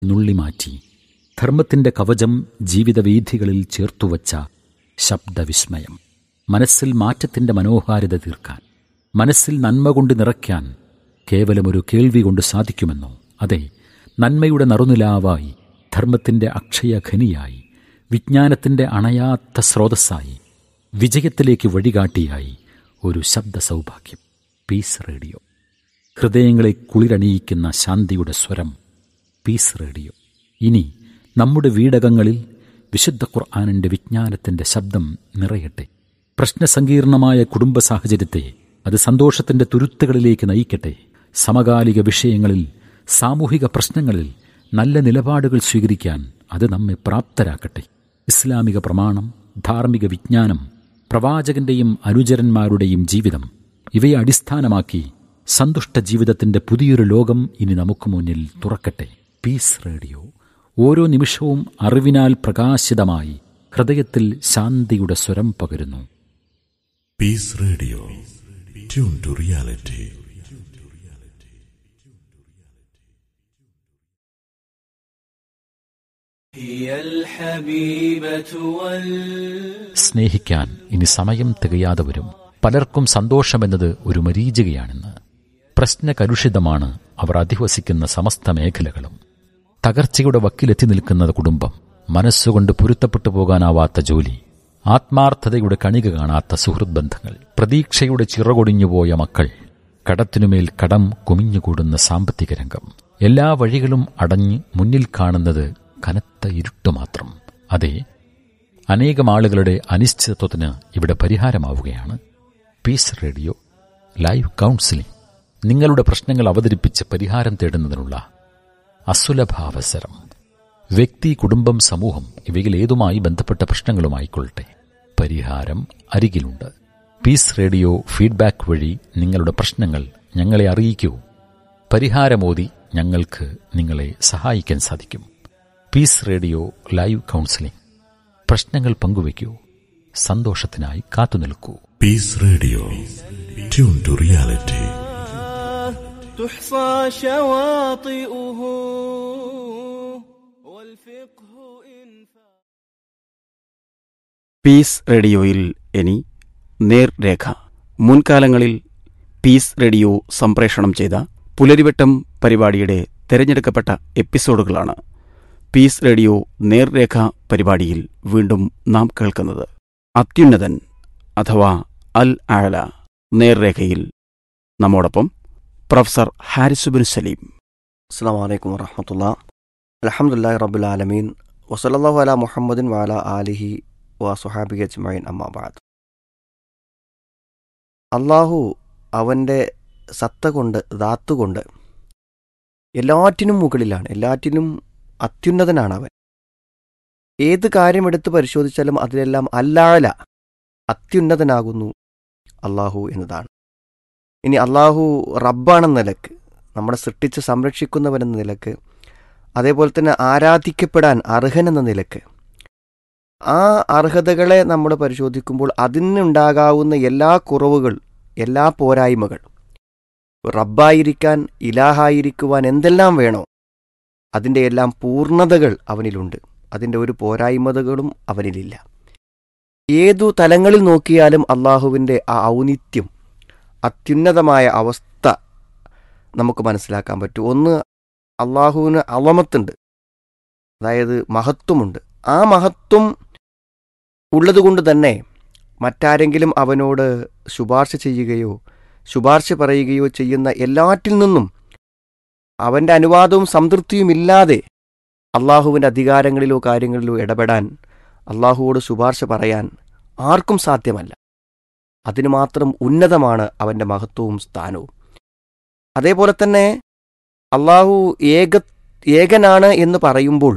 നുള്ളിമാറ്റി ധർമ്മത്തിന്റെ കവചം ജീവിതവീഥികളിൽ ചേർത്തുവച്ച ശബ്ദവിസ്മയം മനസ്സിൽ മാറ്റത്തിന്റെ മനോഹാരിത തീർക്കാൻ മനസ്സിൽ നന്മ കൊണ്ട് നിറയ്ക്കാൻ കേവലമൊരു കേൾവി കൊണ്ട് സാധിക്കുമെന്നോ അതെ നന്മയുടെ നറുനിലാവായി ധർമ്മത്തിന്റെ അക്ഷയഖനിയായി വിജ്ഞാനത്തിന്റെ അണയാത്ത സ്രോതസ്സായി വിജയത്തിലേക്ക് വഴികാട്ടിയായി ഒരു ശബ്ദ സൗഭാഗ്യം പീസ് റേഡിയോ ഹൃദയങ്ങളെ കുളിരണിയിക്കുന്ന ശാന്തിയുടെ സ്വരം പീസ് റേഡിയോ ഇനി നമ്മുടെ വീടകങ്ങളിൽ വിശുദ്ധ ഖുർആാനിൻ്റെ വിജ്ഞാനത്തിൻ്റെ ശബ്ദം നിറയട്ടെ പ്രശ്നസങ്കീർണമായ കുടുംബ സാഹചര്യത്തെ അത് സന്തോഷത്തിൻ്റെ തുരുത്തുകളിലേക്ക് നയിക്കട്ടെ സമകാലിക വിഷയങ്ങളിൽ സാമൂഹിക പ്രശ്നങ്ങളിൽ നല്ല നിലപാടുകൾ സ്വീകരിക്കാൻ അത് നമ്മെ പ്രാപ്തരാക്കട്ടെ ഇസ്ലാമിക പ്രമാണം ധാർമ്മിക വിജ്ഞാനം പ്രവാചകന്റെയും അനുചരന്മാരുടെയും ജീവിതം ഇവയെ അടിസ്ഥാനമാക്കി സന്തുഷ്ട ജീവിതത്തിന്റെ പുതിയൊരു ലോകം ഇനി നമുക്ക് മുന്നിൽ തുറക്കട്ടെ പീസ് റേഡിയോ ഓരോ നിമിഷവും അറിവിനാൽ പ്രകാശിതമായി ഹൃദയത്തിൽ ശാന്തിയുടെ സ്വരം പകരുന്നു peace radio tune to reality هي الحبيبة وال സ്നേഹിക്കാൻ ഇനി സമയം തികയാതെ വരും പലർക്കും സന്തോഷമെന്നത് ഒരു മരീചികയാണെന്ന് പ്രശ്നകലുഷിതമാണ് അവർ അധിവസിക്കുന്ന സമസ്ത മേഖലകളും തകർച്ചയുടെ വക്കിലെത്തി നിൽക്കുന്ന കുടുംബം മനസ്സുകൊണ്ട് പൊരുത്തപ്പെട്ടു പോകാനാവാത്ത ജോലി ആത്മാർത്ഥതയുടെ കണിക കാണാത്ത സുഹൃത് ബന്ധങ്ങൾ പ്രതീക്ഷയുടെ ചിറകൊടിഞ്ഞുപോയ മക്കൾ കടത്തിനുമേൽ കടം കുമിഞ്ഞുകൂടുന്ന സാമ്പത്തിക രംഗം എല്ലാ വഴികളും അടഞ്ഞ് മുന്നിൽ കാണുന്നത് കനത്ത ഇരുട്ട് മാത്രം അതെ അനേകം ആളുകളുടെ അനിശ്ചിതത്വത്തിന് ഇവിടെ പരിഹാരമാവുകയാണ് പീസ് റേഡിയോ ലൈവ് കൗൺസിലിംഗ് നിങ്ങളുടെ പ്രശ്നങ്ങൾ അവതരിപ്പിച്ച് പരിഹാരം തേടുന്നതിനുള്ള അസുലഭാവസരം വ്യക്തി കുടുംബം സമൂഹം ഇവയിൽ ഏതുമായി ബന്ധപ്പെട്ട പ്രശ്നങ്ങളുമായിക്കൊള്ളട്ടെ പരിഹാരം അരികിലുണ്ട് പീസ് റേഡിയോ ഫീഡ്ബാക്ക് വഴി നിങ്ങളുടെ പ്രശ്നങ്ങൾ ഞങ്ങളെ അറിയിക്കൂ പരിഹാരമോതി ഞങ്ങൾക്ക് നിങ്ങളെ സഹായിക്കാൻ സാധിക്കും പീസ് റേഡിയോ ലൈവ് കൗൺസിലിംഗ് പ്രശ്നങ്ങൾ പങ്കുവയ്ക്കൂ സന്തോഷത്തിനായി കാത്തുനിൽക്കൂ peace radio tune to reality تحصى شواطئه والفقه إن peace റേഡിയോയിൽ ഇനി നേർരേഖ മുൻകാലങ്ങളിൽ പീസ് റേഡിയോ സംപ്രേഷണം ചെയ്ത പുലരിവട്ടം പരിപാടിയുടെ തിരഞ്ഞെടുക്കപ്പെട്ട എപ്പിസോഡുകളാണ് പീസ് റേഡിയോ നേർരേഖ പരിപാടിയിൽ വീണ്ടും നാം കേൾക്കുന്നത് അത്യുന്നതൻ അഥവാ അൽ ആല നേർരേഖയിൽ നമ്മോടൊപ്പം പ്രൊഫസർ ഹാരിസുബിൻ സലീം അസ്സാം വലൈക്കും വറഹമത്തുള്ള അലഹമുല്ലാ റബുലാലമീൻ വസലല്ലാഹു അല മുഹമ്മദിൻ വാല ആലിഹി വസുഹാബി അജ്മൈൻ അമ്മാബാദ് അള്ളാഹു അവൻ്റെ സത്ത കൊണ്ട് ദാത്ത് കൊണ്ട് എല്ലാറ്റിനും മുകളിലാണ് എല്ലാറ്റിനും അത്യുന്നതനാണ് അവൻ ഏത് കാര്യമെടുത്ത് പരിശോധിച്ചാലും അതിലെല്ലാം അല്ലാല അത്യുന്നതനാകുന്നു അള്ളാഹു എന്നതാണ് ഇനി അള്ളാഹു റബ്ബാണെന്ന നിലക്ക് നമ്മളെ സൃഷ്ടിച്ച് സംരക്ഷിക്കുന്നവനെന്ന നിലക്ക് അതേപോലെ തന്നെ ആരാധിക്കപ്പെടാൻ അർഹനെന്ന നിലക്ക് ആ അർഹതകളെ നമ്മൾ പരിശോധിക്കുമ്പോൾ അതിനുണ്ടാകാവുന്ന എല്ലാ കുറവുകൾ എല്ലാ പോരായ്മകൾ റബ്ബായിരിക്കാൻ ഇലാഹായിരിക്കുവാൻ എന്തെല്ലാം വേണോ അതിൻ്റെ എല്ലാം പൂർണ്ണതകൾ അവനിലുണ്ട് അതിൻ്റെ ഒരു പോരായ്മതകളും അവനിലില്ല ഏതു തലങ്ങളിൽ നോക്കിയാലും അള്ളാഹുവിൻ്റെ ആ ഔന്നിത്യം അത്യുന്നതമായ അവസ്ഥ നമുക്ക് മനസ്സിലാക്കാൻ പറ്റും ഒന്ന് അള്ളാഹുവിന് അവമത്തുണ്ട് അതായത് മഹത്വമുണ്ട് ആ മഹത്വം ഉള്ളതുകൊണ്ട് തന്നെ മറ്റാരെങ്കിലും അവനോട് ശുപാർശ ചെയ്യുകയോ ശുപാർശ പറയുകയോ ചെയ്യുന്ന എല്ലാറ്റിൽ നിന്നും അവൻ്റെ അനുവാദവും സംതൃപ്തിയുമില്ലാതെ അള്ളാഹുവിൻ്റെ അധികാരങ്ങളിലോ കാര്യങ്ങളിലോ ഇടപെടാൻ അള്ളാഹുവോട് ശുപാർശ പറയാൻ ആർക്കും സാധ്യമല്ല അതിനു മാത്രം ഉന്നതമാണ് അവൻ്റെ മഹത്വവും സ്ഥാനവും അതേപോലെ തന്നെ അള്ളാഹു ഏക ഏകനാണ് എന്ന് പറയുമ്പോൾ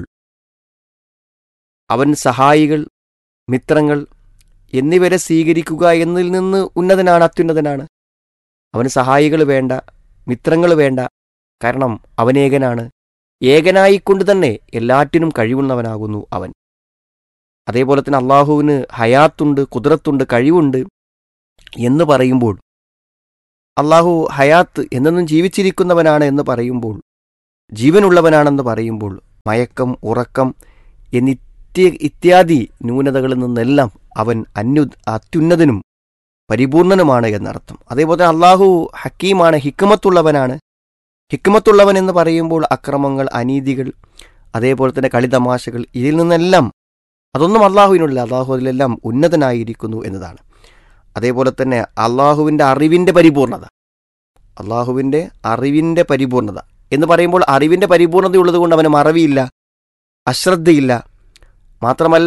അവൻ സഹായികൾ മിത്രങ്ങൾ എന്നിവരെ സ്വീകരിക്കുക എന്നതിൽ നിന്ന് ഉന്നതനാണ് അത്യുന്നതനാണ് അവന് സഹായികൾ വേണ്ട മിത്രങ്ങൾ വേണ്ട കാരണം അവൻ ഏകനാണ് ഏകനായിക്കൊണ്ട് തന്നെ എല്ലാറ്റിനും കഴിവുള്ളവനാകുന്നു അവൻ അതേപോലെ തന്നെ അള്ളാഹുവിന് ഹയാത്തുണ്ട് കുതിരത്തുണ്ട് കഴിവുണ്ട് എന്ന് പറയുമ്പോൾ അള്ളാഹു ഹയാത്ത് എന്നെന്നും ജീവിച്ചിരിക്കുന്നവനാണ് എന്ന് പറയുമ്പോൾ ജീവനുള്ളവനാണെന്ന് പറയുമ്പോൾ മയക്കം ഉറക്കം എന്നിത്യ ഇത്യാദി ന്യൂനതകളിൽ നിന്നെല്ലാം അവൻ അന്യു അത്യുന്നതനും പരിപൂർണനുമാണ് എന്നർത്ഥം അതേപോലെ തന്നെ അള്ളാഹു ഹക്കീമാണ് ഹിക്മത്തുള്ളവനാണ് ഹിക്മത്തുള്ളവൻ എന്ന് പറയുമ്പോൾ അക്രമങ്ങൾ അനീതികൾ അതേപോലെ തന്നെ കളിതമാശകൾ ഇതിൽ നിന്നെല്ലാം അതൊന്നും അള്ളാഹുവിനുള്ള അള്ളാഹു അതിലെല്ലാം ഉന്നതനായിരിക്കുന്നു എന്നതാണ് അതേപോലെ തന്നെ അള്ളാഹുവിൻ്റെ അറിവിൻ്റെ പരിപൂർണത അള്ളാഹുവിൻ്റെ അറിവിൻ്റെ പരിപൂർണത എന്ന് പറയുമ്പോൾ അറിവിൻ്റെ പരിപൂർണത ഉള്ളതുകൊണ്ട് അവന് മറവിയില്ല അശ്രദ്ധയില്ല മാത്രമല്ല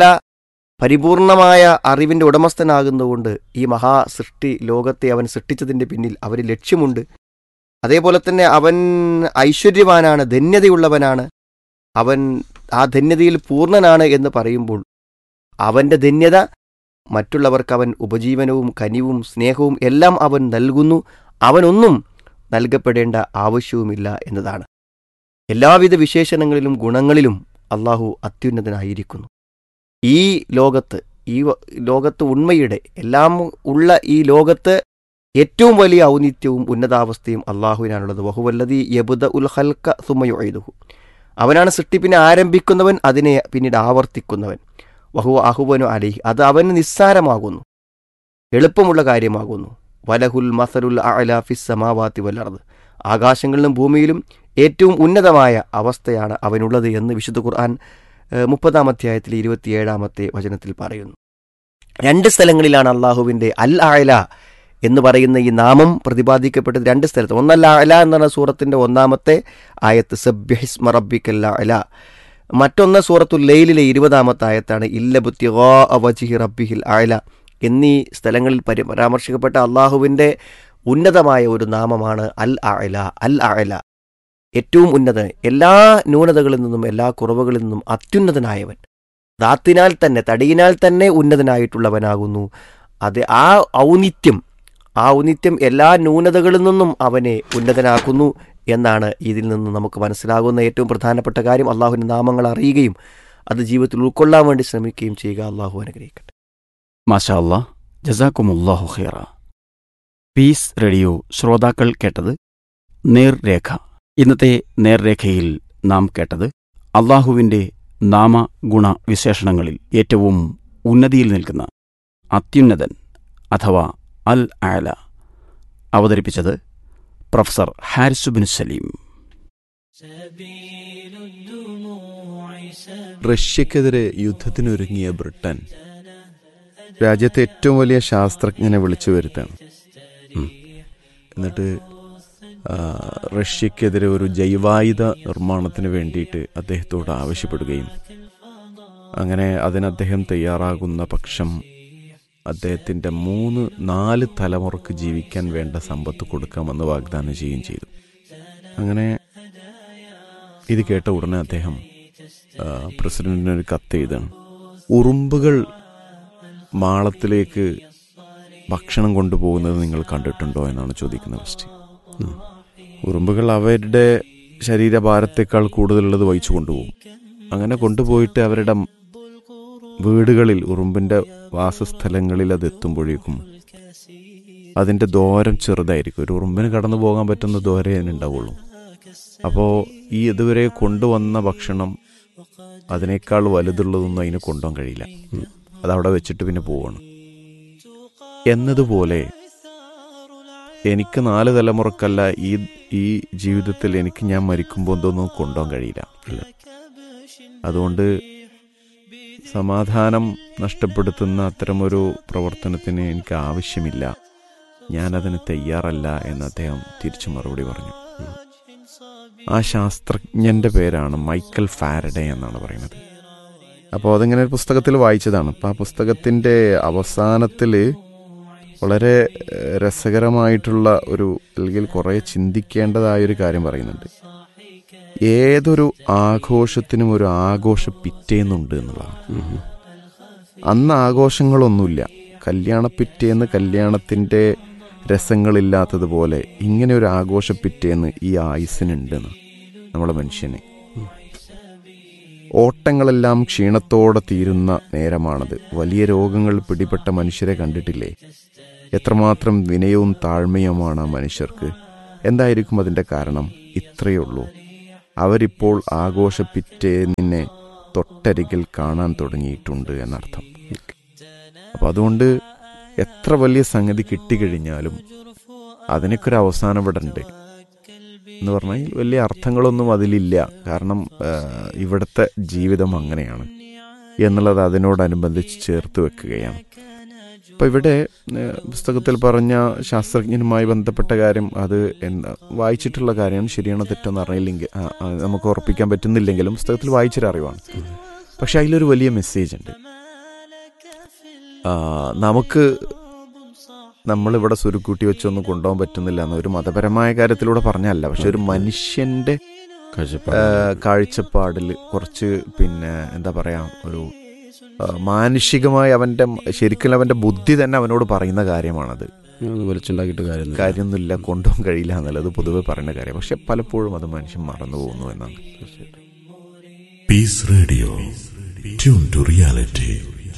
പരിപൂർണമായ അറിവിൻ്റെ ഉടമസ്ഥനാകുന്നതുകൊണ്ട് ഈ മഹാ സൃഷ്ടി ലോകത്തെ അവൻ സൃഷ്ടിച്ചതിൻ്റെ പിന്നിൽ അവന് ലക്ഷ്യമുണ്ട് അതേപോലെ തന്നെ അവൻ ഐശ്വര്യവാനാണ് ധന്യതയുള്ളവനാണ് അവൻ ആ ധന്യതയിൽ പൂർണ്ണനാണ് എന്ന് പറയുമ്പോൾ അവൻ്റെ ധന്യത മറ്റുള്ളവർക്ക് അവൻ ഉപജീവനവും കനിവും സ്നേഹവും എല്ലാം അവൻ നൽകുന്നു അവനൊന്നും നൽകപ്പെടേണ്ട ആവശ്യവുമില്ല എന്നതാണ് എല്ലാവിധ വിശേഷണങ്ങളിലും ഗുണങ്ങളിലും അള്ളാഹു അത്യുന്നതനായിരിക്കുന്നു ഈ ലോകത്ത് ഈ വ- ലോകത്ത് ഉണ്മയുടെ എല്ലാം ഉള്ള ഈ ലോകത്ത് ഏറ്റവും വലിയ ഔന്നിത്യവും ഉന്നതാവസ്ഥയും അള്ളാഹുവിനാണുള്ളത് വഹുവല്ലതി യബുദ ഉൽ ഹൽക്ക സുമയുദുഹു അവനാണ് സൃഷ്ടിപ്പിനെ ആരംഭിക്കുന്നവൻ അതിനെ പിന്നീട് ആവർത്തിക്കുന്നവൻ വഹു അഹുവനു അലിഹി അത് അവന് നിസ്സാരമാകുന്നു എളുപ്പമുള്ള കാര്യമാകുന്നു വലഹുൽ മസറുൽ അഅല ഫിസ് സമാവാത്തി വലർദ് ആകാശങ്ങളിലും ഭൂമിയിലും ഏറ്റവും ഉന്നതമായ അവസ്ഥയാണ് അവനുള്ളത് എന്ന് വിശുദ്ധ ഖുർആൻ ഏഹ്, മുപ്പതാം അധ്യായത്തിൽ ഇരുപത്തിയേഴാമത്തെ വചനത്തിൽ പറയുന്നു രണ്ട് സ്ഥലങ്ങളിലാണ് അള്ളാഹുവിൻ്റെ അൽ അഅല എന്ന് പറയുന്ന ഈ നാമം പ്രതിപാദിക്കപ്പെട്ടത് രണ്ട് സ്ഥലത്ത് ഒന്നല്ല അല എന്ന് പറഞ്ഞ സൂറത്തിൻ്റെ ഒന്നാമത്തെ ആയത്ത് സബ്യഹിസ്മ റബ്ബിക്കല്ല അല മറ്റൊന്ന് സൂറത്തുൽ ലൈലിലെ ഇരുപതാമത്തെ ആയത്താണ് ഇല്ലബുത്തി വജിഹി റബ്ബിഹിൽ അല എന്നീ സ്ഥലങ്ങളിൽ പരി പരാമർശിക്കപ്പെട്ട അള്ളാഹുവിൻ്റെ ഉന്നതമായ ഒരു നാമമാണ് അൽ അഅല അൽ അഅല ഏറ്റവും ഉന്നത എല്ലാ ന്യൂനതകളിൽ നിന്നും എല്ലാ കുറവുകളിൽ നിന്നും അത്യുന്നതനായവൻ ദാത്തിനാൽ തന്നെ തടിയിനാൽ തന്നെ ഉന്നതനായിട്ടുള്ളവനാകുന്നു അത് ആ ഔന്നിത്യം ആ ഔന്നിത്യം എല്ലാ ന്യൂനതകളിൽ നിന്നും അവനെ ഉന്നതനാക്കുന്നു എന്നാണ് ഇതിൽ നിന്ന് നമുക്ക് മനസ്സിലാകുന്ന ഏറ്റവും പ്രധാനപ്പെട്ട കാര്യം അള്ളാഹുവിൻ്റെ നാമങ്ങൾ അറിയുകയും അത് ജീവിതത്തിൽ ഉൾക്കൊള്ളാൻ വേണ്ടി ശ്രമിക്കുകയും ചെയ്യുക അള്ളാഹു അനുഗ്രഹിക്കട്ടെ മാഷാ അല്ലാ ജസാക്കുമുല്ലാഹു ഖൈറ പീസ് റേഡിയോ ശ്രോതാക്കൾ കേട്ടത് നേർരേഖ ഇന്നത്തെ നേർരേഖയിൽ നാം കേട്ടത് അള്ളാഹുവിൻ്റെ നാമഗുണ വിശേഷണങ്ങളിൽ ഏറ്റവും ഉന്നതിയിൽ നിൽക്കുന്ന അത്യുന്നതൻ അഥവാ അൽ ആല അവതരിപ്പിച്ചത് പ്രൊഫസർ ഹാരിസുബിൻ സലീം سبيل الدموع سبيل റഷ്യക്കെതിരെ യുദ്ധത്തിനൊരുങ്ങിയ ബ്രിട്ടൻ രാജ്യത്തെ ഏറ്റവും വലിയ ശാസ്ത്രജ്ഞനെ വിളിച്ചു വരുത്താണ് ഉം. എന്നിട്ട് ആ, റഷ്യക്കെതിരെ ഒരു ജൈവായുധ നിർമ്മാണത്തിന് വേണ്ടിയിട്ട് അദ്ദേഹത്തോട് ആവശ്യപ്പെടുകയും അങ്ങനെ അതിന് അദ്ദേഹം തയ്യാറാകുന്ന പക്ഷം അദ്ദേഹത്തിൻ്റെ മൂന്ന് നാല് തലമുറക്ക് ജീവിക്കാൻ വേണ്ട സമ്പത്ത് കൊടുക്കാമെന്ന് വാഗ്ദാനം ചെയ്യുകയും ചെയ്തു അങ്ങനെ ഇത് കേട്ട ഉടനെ അദ്ദേഹം ആ, പ്രസിഡന്റിന് ഒരു കത്ത് എഴുതാണ് ഉറുമ്പുകൾ മാളത്തിലേക്ക് ഭക്ഷണം കൊണ്ടുപോകുന്നത് നിങ്ങൾ കണ്ടിട്ടുണ്ടോ എന്നാണ് ചോദിക്കുന്നത് ഫസ്റ്റ് ഉം. ഉറുമ്പുകൾ അവരുടെ ശരീരഭാരത്തേക്കാൾ കൂടുതലുള്ളത് വഹിച്ചു കൊണ്ടുപോകും അങ്ങനെ കൊണ്ടുപോയിട്ട് അവരുടെ വീടുകളിൽ ഉറുമ്പിന്റെ വാസസ്ഥലങ്ങളിൽ അത് എത്തുമ്പോഴേക്കും അതിന്റെ ദൂരം ചെറുതായിരിക്കും ഒരു ഉറുമ്പിന് കടന്നു പോകാൻ പറ്റുന്ന ദൂരേ അതിനുണ്ടാവുള്ളൂ അപ്പോൾ ഈ ഇതുവരെ കൊണ്ടുവന്ന ഭക്ഷണം അതിനേക്കാൾ വലുതുള്ളതൊന്നും അതിന് കൊണ്ടുപോകാൻ കഴിയില്ല അതവിടെ വെച്ചിട്ട് പിന്നെ പോവാണ് എന്നതുപോലെ എനിക്ക് നാല് തലമുറക്കല്ല ഈ ഈ ജീവിതത്തിൽ എനിക്ക് ഞാൻ മരിക്കുമ്പോൾ എന്തൊന്നും കൊണ്ടുപോകാൻ കഴിയില്ല അതുകൊണ്ട് സമാധാനം നഷ്ടപ്പെടുത്തുന്ന അത്തരമൊരു പ്രവർത്തനത്തിന് എനിക്ക് ആവശ്യമില്ല ഞാനതിന് തയ്യാറല്ല എന്ന് അദ്ദേഹം തിരിച്ചു മറുപടി പറഞ്ഞു ഉം. ആ ശാസ്ത്രജ്ഞന്റെ പേരാണ് മൈക്കൽ ഫാരഡേ എന്നാണ് പറയുന്നത് അപ്പോൾ അതിങ്ങനെ ഒരു പുസ്തകത്തിൽ വായിച്ചതാണ് അപ്പോൾ ആ പുസ്തകത്തിൻ്റെ അവസാനത്തിൽ വളരെ ഏഹ്, രസകരമായിട്ടുള്ള ഒരു അല്ലെങ്കിൽ കുറേ ചിന്തിക്കേണ്ടതായ ഒരു കാര്യം പറയുന്നുണ്ട് ഏതൊരു ആഘോഷത്തിനും ഒരു ആഘോഷ പിറ്റേന്നുണ്ട് എന്നുള്ളതാണ് അന്ന് ആഘോഷങ്ങളൊന്നുമില്ല കല്യാണ പിറ്റേന്ന് കല്യാണത്തിൻ്റെ രസങ്ങളില്ലാത്തതുപോലെ ഇങ്ങനെ ഒരു ആഘോഷ പിറ്റേന്ന് ഈ ആയുസിനുണ്ടെന്ന് നമ്മളെ മനുഷ്യന് ഓട്ടങ്ങളെല്ലാം ക്ഷീണത്തോടെ തീരുന്ന നേരമാണത് വലിയ രോഗങ്ങൾ പിടിപെട്ട മനുഷ്യരെ കണ്ടിട്ടില്ലേ എത്രമാത്രം വിനയവും താഴ്മയുമാണ് ആ മനുഷ്യർക്ക് എന്തായിരിക്കും അതിൻ്റെ കാരണം ഇത്രയേ ഉള്ളൂ അവരിപ്പോൾ ആഘോഷ പിറ്റേന്നിനെ തൊട്ടരികിൽ കാണാൻ തുടങ്ങിയിട്ടുണ്ട് എന്നർത്ഥം അപ്പം അതുകൊണ്ട് എത്ര വലിയ സംഗതി കിട്ടിക്കഴിഞ്ഞാലും അതിനൊക്കെ ഒരു അവസാനം ഇവിടെ ഉണ്ട് എന്ന് പറഞ്ഞാൽ വലിയ അർത്ഥങ്ങളൊന്നും അതിലില്ല കാരണം ആ, ഇവിടുത്തെ ജീവിതം അങ്ങനെയാണ് എന്നുള്ളത് അതിനോടനുബന്ധിച്ച് ചേർത്ത് വെക്കുകയാണ് അപ്പം ഇവിടെ ഏ, പുസ്തകത്തിൽ പറഞ്ഞ ശാസ്ത്രജ്ഞനുമായി ബന്ധപ്പെട്ട കാര്യം അത് എന്താ വായിച്ചിട്ടുള്ള കാര്യമാണ് ശരിയാണോ തെറ്റെന്ന് അറിയില്ലെങ്കിൽ ആ, ആ, നമുക്ക് ഉറപ്പിക്കാൻ പറ്റുന്നില്ലെങ്കിലും പുസ്തകത്തിൽ വായിച്ചൊരു അറിവാണ് പക്ഷെ അതിലൊരു വലിയ മെസ്സേജ് ഉണ്ട് ആ, നമുക്ക് നമ്മളിവിടെ സുരുക്കൂട്ടി വെച്ചൊന്നും കൊണ്ടുപോകാൻ പറ്റുന്നില്ല എന്ന ഒരു മതപരമായ കാര്യത്തിലൂടെ പറഞ്ഞല്ല പക്ഷെ ഒരു മനുഷ്യന്റെ ആ, കാഴ്ചപ്പാടിൽ കുറച്ച് പിന്നെ എന്താ പറയാ ഒരു ആ, മാനുഷികമായി അവന്റെ ശരിക്കും അവന്റെ ബുദ്ധി തന്നെ അവനോട് പറയുന്ന കാര്യമാണത് വലിച്ചുണ്ടാക്കിയിട്ട് കാര്യം കാര്യമൊന്നുമില്ല കൊണ്ടുപോകാൻ കഴിയില്ല എന്നുള്ളത് പൊതുവെ പറയുന്ന കാര്യം പക്ഷെ പലപ്പോഴും അത് മനുഷ്യൻ മറന്നു പോകുന്നു എന്നാണ് Peace Radio. Tune to reality.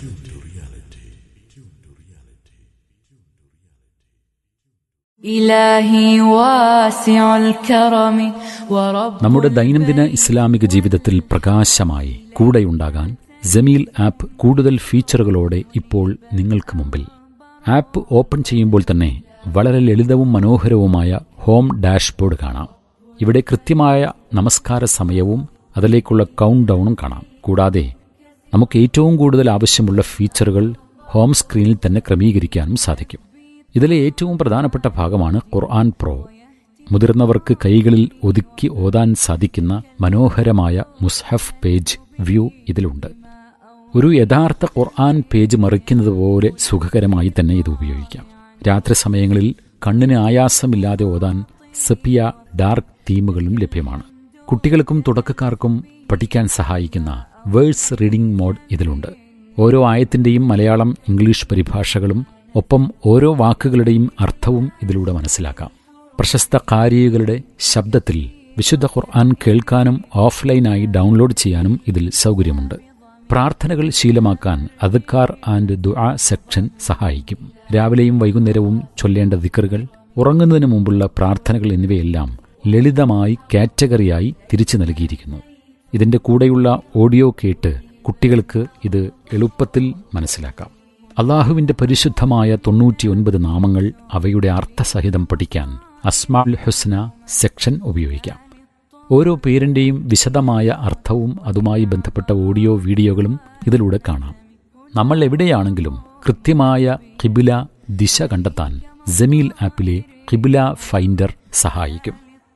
إلهي واسع الكرم ورب നമ്മുടെ ദൈനംദിന ഇസ്ലാമിക ജീവിതത്തിൽ പ്രകാശമായി കൂടെയുണ്ടാകാൻ ജമീൽ ആപ്പ് കൂടുതൽ ഫീച്ചറുകളോടെ ഇപ്പോൾ നിങ്ങൾക്ക് മുമ്പിൽ ആപ്പ് ഓപ്പൺ ചെയ്യുമ്പോൾ തന്നെ വളരെ ലളിതവും മനോഹരവുമായ ഹോം ഡാഷ്ബോർഡ് കാണാം ഇവിടെ കൃത്യമായ നമസ്കാര സമയവും അതിലേക്കുള്ള കൗണ്ട് ഡൗണും കാണാം കൂടാതെ നമുക്ക് ഏറ്റവും കൂടുതൽ ആവശ്യമുള്ള ഫീച്ചറുകൾ ഹോം സ്ക്രീനിൽ തന്നെ ക്രമീകരിക്കാനും സാധിക്കും ഇതിലെ ഏറ്റവും പ്രധാനപ്പെട്ട ഭാഗമാണ് ഖുർആൻ പ്രോ മുതിർന്നവർക്ക് കൈകളിൽ ഒതുക്കി ഓതാൻ സാധിക്കുന്ന മനോഹരമായ മുസ്ഹഫ് പേജ് വ്യൂ ഇതിലുണ്ട് ഒരു യഥാർത്ഥ ഖുർആൻ പേജ് മറിക്കുന്നത് പോലെ സുഖകരമായി തന്നെ ഇത് ഉപയോഗിക്കാം രാത്രി സമയങ്ങളിൽ കണ്ണിന് ആയാസമില്ലാതെ ഓതാൻ സെപ്പിയ ഡാർക്ക് തീമുകളും ലഭ്യമാണ് കുട്ടികൾക്കും തുടക്കക്കാർക്കും പഠിക്കാൻ സഹായിക്കുന്ന വേഴ്സ് റീഡിംഗ് മോഡ് ഇതിലുണ്ട് ഓരോ ആയത്തിന്റെയും മലയാളം ഇംഗ്ലീഷ് പരിഭാഷകളും ഒപ്പം ഓരോ വാക്കുകളുടെയും അർത്ഥവും ഇതിലൂടെ മനസ്സിലാക്കാം പ്രശസ്ത കാരികളുടെ ശബ്ദത്തിൽ വിശുദ്ധ ഖുർആൻ കേൾക്കാനും ഓഫ്ലൈനായി ഡൗൺലോഡ് ചെയ്യാനും ഇതിൽ സൗകര്യമുണ്ട് പ്രാർത്ഥനകൾ ശീലമാക്കാൻ അദ്ക്കാർ ആൻഡ് ദുആ സെക്ഷൻ സഹായിക്കും രാവിലെയും വൈകുന്നേരവും ചൊല്ലേണ്ട ദിക്കറുകൾ ഉറങ്ങുന്നതിന് മുമ്പുള്ള പ്രാർത്ഥനകൾ എന്നിവയെല്ലാം ലളിതമായി കാറ്റഗറിയായി തിരിച്ചു നൽകിയിരിക്കുന്നു ഇതിന്റെ കൂടെയുള്ള ഓഡിയോ കേട്ട് കുട്ടികൾക്ക് ഇത് എളുപ്പത്തിൽ മനസ്സിലാക്കാം അള്ളാഹുവിന്റെ പരിശുദ്ധമായ തൊണ്ണൂറ്റിയൊൻപത് നാമങ്ങൾ അവയുടെ അർത്ഥസഹിതം പഠിക്കാൻ അസ്മാഉൽ ഹുസ്ന സെക്ഷൻ ഉപയോഗിക്കാം ഓരോ പേരിന്റെയും വിശദമായ അർത്ഥവും അതുമായി ബന്ധപ്പെട്ട ഓഡിയോ വീഡിയോകളും ഇതിലൂടെ കാണാം നമ്മൾ എവിടെയാണെങ്കിലും കൃത്യമായ കിബില ദിശ കണ്ടെത്താൻ ജമീൽ ആപ്പിലെ കിബില ഫൈൻഡർ സഹായിക്കും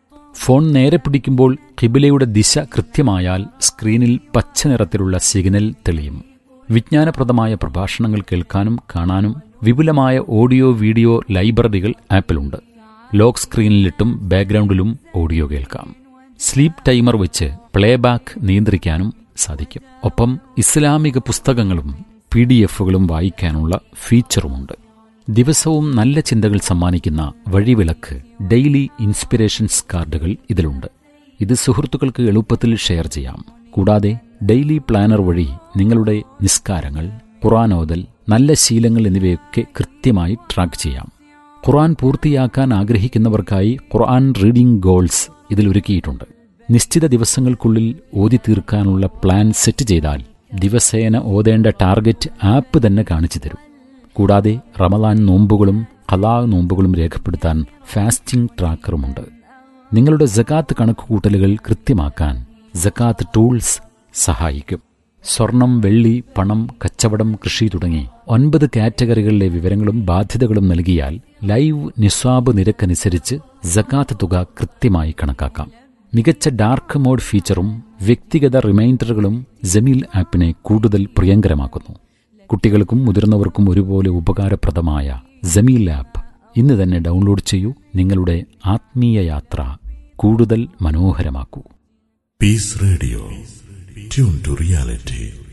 ഫോൺ നേരെ പിടിക്കുമ്പോൾ കിബിലയുടെ ദിശ കൃത്യമായാൽ സ്ക്രീനിൽ പച്ച നിറത്തിലുള്ള സിഗ്നൽ തെളിയും വിജ്ഞാനപ്രദമായ പ്രഭാഷണങ്ങൾ കേൾക്കാനും കാണാനും വിപുലമായ ഓഡിയോ വീഡിയോ ലൈബ്രറികൾ ആപ്പിലുണ്ട് ലോക്ക് സ്ക്രീനിലിട്ടും ബാക്ക്ഗ്രൗണ്ടിലും ഓഡിയോ കേൾക്കാം സ്ലീപ്പ് ടൈമർ വെച്ച് പ്ലേബാക്ക് നിയന്ത്രിക്കാനും സാധിക്കും ഒപ്പം ഇസ്ലാമിക പുസ്തകങ്ങളും പി ഡി എഫുകളും വായിക്കാനുള്ള ഫീച്ചറുമുണ്ട് ദിവസവും നല്ല ചിന്തകൾ സമ്മാനിക്കുന്ന വഴിവിളക്ക് ഡെയിലി ഇൻസ്പിറേഷൻസ് കാർഡുകൾ ഇതിലുണ്ട് ഇത് സുഹൃത്തുക്കൾക്ക് എളുപ്പത്തിൽ ഷെയർ ചെയ്യാം കൂടാതെ ഡെയിലി പ്ലാനർ വഴി നിങ്ങളുടെ നിസ്കാരങ്ങൾ ഖുറാനോദൽ നല്ല ശീലങ്ങൾ എന്നിവയൊക്കെ കൃത്യമായി ട്രാക്ക് ചെയ്യാം ഖുർആൻ പൂർത്തിയാക്കാൻ ആഗ്രഹിക്കുന്നവർക്കായി ഖുർആൻ റീഡിംഗ് ഗോൾസ് ഇതിൽ ഒരുക്കിയിട്ടുണ്ട് നിശ്ചിത ദിവസങ്ങൾക്കുള്ളിൽ ഓതി തീർക്കാനുള്ള പ്ലാൻ സെറ്റ് ചെയ്താൽ ദിവസേന ഓതേണ്ട ടാർഗറ്റ് ആപ്പ് തന്നെ കാണിച്ചു തരും കൂടാതെ റമദാൻ നോമ്പുകളും ഖലാ നോമ്പുകളും രേഖപ്പെടുത്താൻ ഫാസ്റ്റിംഗ് ട്രാക്കറുമുണ്ട് നിങ്ങളുടെ ജക്കാത്ത് കണക്കുകൂട്ടലുകൾ കൃത്യമാക്കാൻ ജക്കാത്ത് ടൂൾസ് സഹായിക്കും സ്വർണം വെള്ളി പണം കച്ചവടം കൃഷി തുടങ്ങി ഒൻപത് കാറ്റഗറികളിലെ വിവരങ്ങളും ബാധ്യതകളും നൽകിയാൽ ലൈവ് നിസ്വാബ് നിരക്കനുസരിച്ച് ജക്കാത്ത് തുക കൃത്യമായി കണക്കാക്കാം മികച്ച ഡാർക്ക് മോഡ് ഫീച്ചറും വ്യക്തിഗത റിമൈൻഡറുകളും ജമീൽ ആപ്പിനെ കൂടുതൽ പ്രിയങ്കരമാക്കുന്നു കുട്ടികൾക്കും മുതിർന്നവർക്കും ഒരുപോലെ ഉപകാരപ്രദമായ ജമീൽ ആപ്പ് ഇന്ന് തന്നെ ഡൗൺലോഡ് ചെയ്യൂ നിങ്ങളുടെ ആത്മീയ യാത്ര കൂടുതൽ മനോഹരമാക്കൂ Peace Radio. Tune to reality.